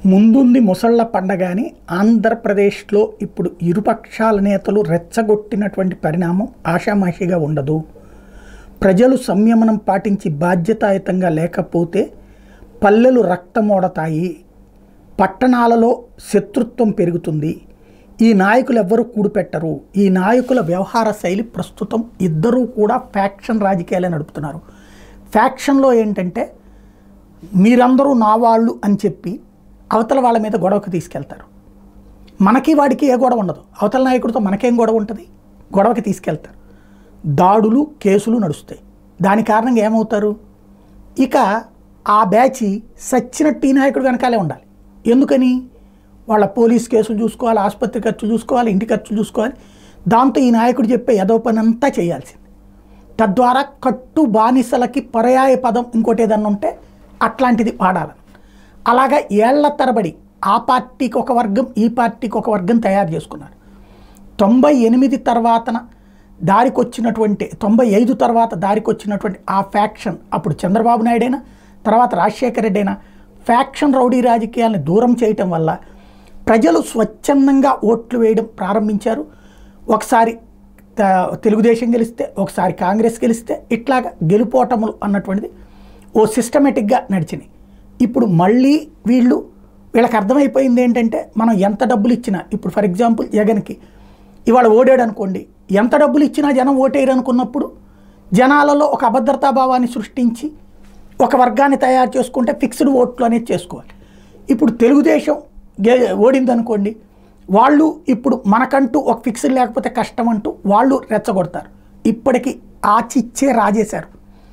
ముందుంది ముసళ్ళ పండగ అని ఆంధ్రప్రదేశ్లో ఇప్పుడు ఇరుపక్షాల నేతలు రెచ్చగొట్టినటువంటి పరిణామం ఆషామాషిగా ఉండదు ప్రజలు సంయమనం పాటించి బాధ్యతాయుతంగా లేకపోతే పల్లెలు రక్తమోడతాయి పట్టణాలలో శత్రుత్వం పెరుగుతుంది ఈ నాయకులు ఎవ్వరూ కూడిపెట్టరు ఈ నాయకుల వ్యవహార శైలి ప్రస్తుతం ఇద్దరూ కూడా ఫ్యాక్షన్ రాజకీయాలే నడుపుతున్నారు ఫ్యాక్షన్లో ఏంటంటే మీరందరూ నా వాళ్ళు అని చెప్పి అవతల వాళ్ళ మీద గొడవకు తీసుకెళ్తారు మనకి వాడికి ఏ గొడవ ఉండదు అవతల నాయకుడితో మనకేం గొడవ ఉంటుంది గొడవకి తీసుకెళ్తారు దాడులు కేసులు నడుస్తాయి దాని కారణంగా ఏమవుతారు ఇక ఆ బ్యాచ్ సచ్చినట్టు ఈ నాయకుడు వెనకాలే ఉండాలి ఎందుకని వాళ్ళ పోలీస్ కేసులు చూసుకోవాలి ఆసుపత్రి ఖర్చులు చూసుకోవాలి ఇంటి ఖర్చులు చూసుకోవాలి దాంతో ఈ నాయకుడు చెప్పే ఏదో పని అంతా చేయాల్సింది తద్వారా కట్టు బానిసలకి పర్యాయ పదం ఇంకోటి ఏదన్నా ఉంటే అట్లాంటిది వాడాలి అలాగా ఏళ్ల తరబడి ఆ పార్టీకి ఒక వర్గం ఈ పార్టీకి ఒక వర్గం తయారు చేసుకున్నారు తొంభై ఎనిమిది తర్వాతన దారికి వచ్చినటువంటి తొంభై ఐదు తర్వాత దారికి వచ్చినటువంటి ఆ ఫ్యాక్షన్ అప్పుడు చంద్రబాబు నాయుడు అయినా తర్వాత రాజశేఖర రెడ్డి అయినా ఫ్యాక్షన్ రౌడీ రాజకీయాలను దూరం చేయటం వల్ల ప్రజలు స్వచ్ఛందంగా ఓట్లు వేయడం ప్రారంభించారు ఒకసారి త- తెలుగుదేశం గెలిస్తే ఒకసారి కాంగ్రెస్ గెలిస్తే ఇట్లాగా గెలుపోటములు అన్నటువంటిది ఓ సిస్టమేటిక్గా నడిచినాయి ఇప్పుడు మళ్ళీ వీళ్ళు వీళ్ళకి అర్థమైపోయింది ఏంటంటే మనం ఎంత డబ్బులు ఇచ్చినా ఇప్పుడు ఫర్ ఎగ్జాంపుల్ జగన్కి ఇవాళ ఓడాడు అనుకోండి ఎంత డబ్బులు ఇచ్చినా జనం ఓటేయరు అనుకున్నప్పుడు జనాలలో ఒక అభద్రతా భావాన్ని సృష్టించి ఒక వర్గాన్ని తయారు చేసుకుంటే ఫిక్స్డ్ ఓట్లు అనేది చేసుకోవాలి ఇప్పుడు తెలుగుదేశం గే ఓడింది అనుకోండి వాళ్ళు ఇప్పుడు మనకంటూ ఒక ఫిక్స్డ్ లేకపోతే కష్టం అంటూ వాళ్ళు రెచ్చగొడతారు ఇప్పటికి ఆ చిచ్చే రాజేశారు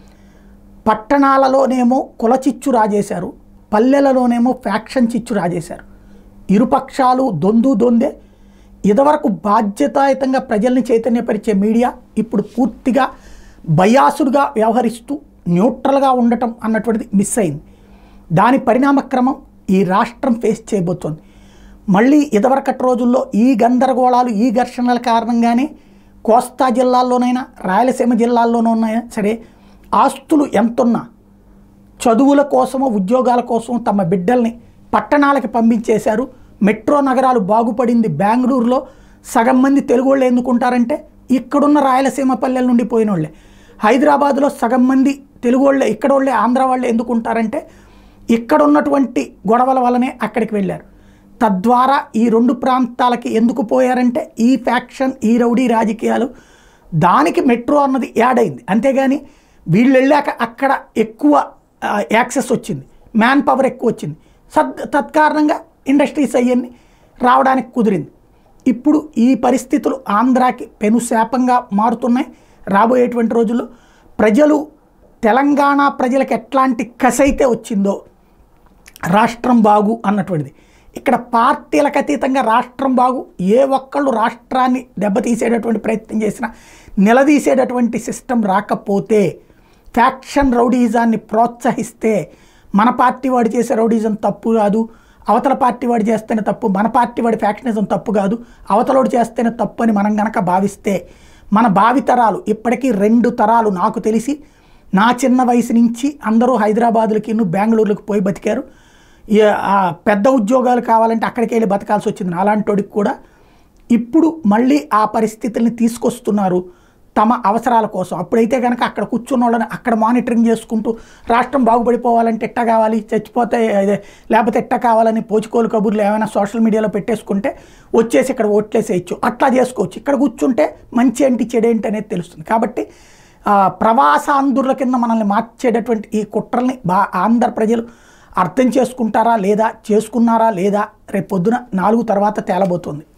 పట్టణాలలోనేమో కుల చిచ్చు రాజేశారు పల్లెలలోనేమో ఫ్యాక్షన్ చిచ్చు రాజేశారు ఇరుపక్షాలు దొందు దొందే ఇదివరకు బాధ్యతాయుతంగా ప్రజల్ని చైతన్యపరిచే మీడియా ఇప్పుడు పూర్తిగా బయాసుడుగా వ్యవహరిస్తూ న్యూట్రల్గా ఉండటం అన్నటువంటిది మిస్ అయింది దాని పరిణామక్రమం ఈ రాష్ట్రం ఫేస్ చేయబోతోంది మళ్ళీ ఇదివరకటి రోజుల్లో ఈ గందరగోళాలు ఈ ఘర్షణల కారణంగానే కోస్తా జిల్లాల్లోనైనా రాయలసీమ జిల్లాల్లోనైనా సరే ఆస్తులు ఎంతున్నా చదువుల కోసమో ఉద్యోగాల కోసమో తమ బిడ్డల్ని పట్టణాలకి పంపించేశారు మెట్రో నగరాలు బాగుపడింది బెంగళూరులో సగం మంది తెలుగు వాళ్ళు ఎందుకుంటారంటే ఇక్కడున్న రాయలసీమ పల్లెల నుండి పోయిన వాళ్ళే హైదరాబాద్లో సగం మంది తెలుగు వాళ్ళే ఇక్కడ వాళ్ళే ఆంధ్ర వాళ్ళే ఎందుకుంటారంటే ఇక్కడ ఉన్నటువంటి గొడవల వల్లనే అక్కడికి వెళ్ళారు తద్వారా ఈ రెండు ప్రాంతాలకి ఎందుకు పోయారంటే ఈ ఫ్యాక్షన్ ఈ రౌడీ రాజకీయాలు దానికి మెట్రో అన్నది యాడ్ అయింది అంతేగాని వీళ్ళు వెళ్ళాక అక్కడ ఎక్కువ ఆ, యాక్సెస్ వచ్చింది మ్యాన్ పవర్ ఎక్కువ వచ్చింది సద్ తత్కారణంగా ఇండస్ట్రీస్ అవన్నీ రావడానికి కుదిరింది ఇప్పుడు ఈ పరిస్థితులు ఆంధ్రాకి పెనుశాపంగా మారుతున్నాయి రాబోయేటువంటి రోజుల్లో ప్రజలు తెలంగాణ ప్రజలకు ఎట్లాంటి కసైతే వచ్చిందో రాష్ట్రం బాగు అన్నటువంటిది ఇక్కడ పార్టీలకు అతీతంగా రాష్ట్రం బాగు ఏ ఒక్కళ్ళు రాష్ట్రాన్ని దెబ్బతీసేటటువంటి ప్రయత్నం చేసినా నిలదీసేటటువంటి సిస్టమ్ రాకపోతే ఫ్యాక్షన్ రౌడీజాన్ని ప్రోత్సహిస్తే మన పార్టీ వాడు చేసే రౌడీజం తప్పు కాదు అవతల పార్టీ వాడు చేస్తేనే తప్పు మన పార్టీ వాడి ఫ్యాక్షనిజం తప్పు కాదు అవతలోడు చేస్తేనే తప్పు అని మనం గనక భావిస్తే మన భావితరాలు ఇప్పటికీ రెండు తరాలు నాకు తెలిసి నా చిన్న వయసు నుంచి అందరూ హైదరాబాదులకి బెంగళూరులకు పోయి బతికారు ఏ- ఆ పెద్ద ఉద్యోగాలు కావాలంటే అక్కడికి వెళ్ళి బతకాల్సి వచ్చింది అలాంటోడికి కూడా ఇప్పుడు మళ్ళీ ఆ పరిస్థితుల్ని తీసుకొస్తున్నారు తమ అవసరాల కోసం అప్పుడైతే కనుక అక్కడ కూర్చున్న వాళ్ళని అక్కడ మానిటరింగ్ చేసుకుంటూ రాష్ట్రం బాగుపడిపోవాలంటే ఎట్ట కావాలి చచ్చిపోతే అదే లేకపోతే ఎట్ట కావాలని పోచుకోలు కబుర్లు ఏమైనా సోషల్ మీడియాలో పెట్టేసుకుంటే వచ్చేసి ఇక్కడ ఓట్లేసేయచ్చు అట్లా చేసుకోవచ్చు ఇక్కడ కూర్చుంటే మంచి ఏంటి చెడేంటి అనేది తెలుస్తుంది కాబట్టి ఆ, ప్రవాసాంధ్రుల కింద మనల్ని మార్చేటటువంటి ఈ కుట్రల్ని బా ఆంధ్ర ప్రజలు అర్థం చేసుకుంటారా లేదా చేసుకున్నారా లేదా రేపు పొద్దున నాలుగు తర్వాత తేలబోతుంది